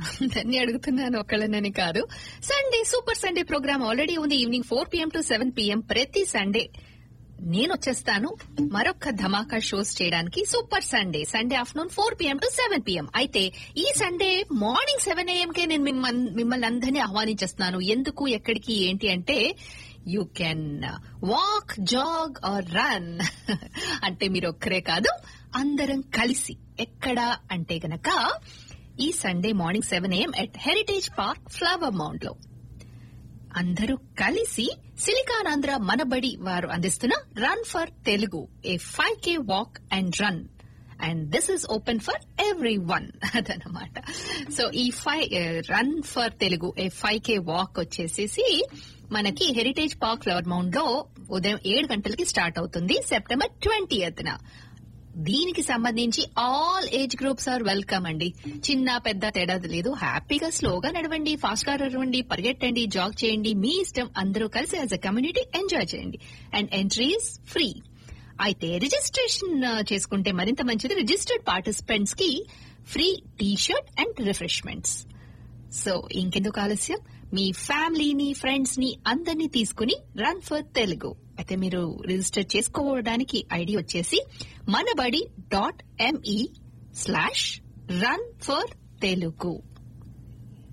అందరినీ అడుగుతున్నాను ఒకళ్ళనని కాదు Sunday super Sunday program already ఉంది evening four PM to seven PM ప్రతి సండే నేను వచ్చేస్తాను మరొక ధమాకా షోస్ చేయడానికి super Sunday Sunday afternoon four PM to seven PM అయితే ఈ సండే మార్నింగ్ సెవెన్ కే నేను మిమ్మల్ని మిమ్మల్ని అందరినీ ఆహ్వానించేస్తున్నాను ఎందుకు ఎక్కడికి ఏంటి అంటే you can walk jog or run అంటే మీరు ఒక్కరే కాదు అందరం కలిసి ఎక్కడ అంటే గనక ఈ Sunday morning seven AM at heritage park flower mount లో అందరూ కలిసి సిలికాన్ ఆంధ్ర మనబడి వారు అందిస్తున్న run for Telugu A five K walk and run and this is open for everyone అదనమాట సో ఈ five run for Telugu A five K walk వచ్చేసేసి మనకి heritage park flower mount లో ఉదయం ఏడు గంటలకి స్టార్ట్ అవుతుంది సెప్టెంబర్ ట్వంటీ దీనికి సంబంధించి all age groups are welcome అండి చిన్న పెద్ద తేడా లేదు హ్యాపీగా స్లోగా నడవండి ఫాస్ట్ గా నడవండి పరిగెట్టండి జాగ్ చేయండి మీ ఇష్టం అందరూ కలిసి యాజ్ అ కమ్యూనిటీ ఎంజాయ్ చేయండి అండ్ ఎంట్రీస్ ఫ్రీ అయితే రిజిస్ట్రేషన్ చేసుకుంటే మరింత మంచిది రిజిస్టర్డ్ పార్టిసిపెంట్స్ కి free T shirt and refreshments so ఇంకెందుకు ఆలస్యం మీ ఫ్యామిలీని ఫ్రెండ్స్ ని అందరినీ తీసుకుని రన్ ఫర్ తెలుగు అయితే మీరు రిజిస్టర్ చేసుకోవడానికి ఐడి వచ్చేసి Manabadi dot M E slash run for Telugu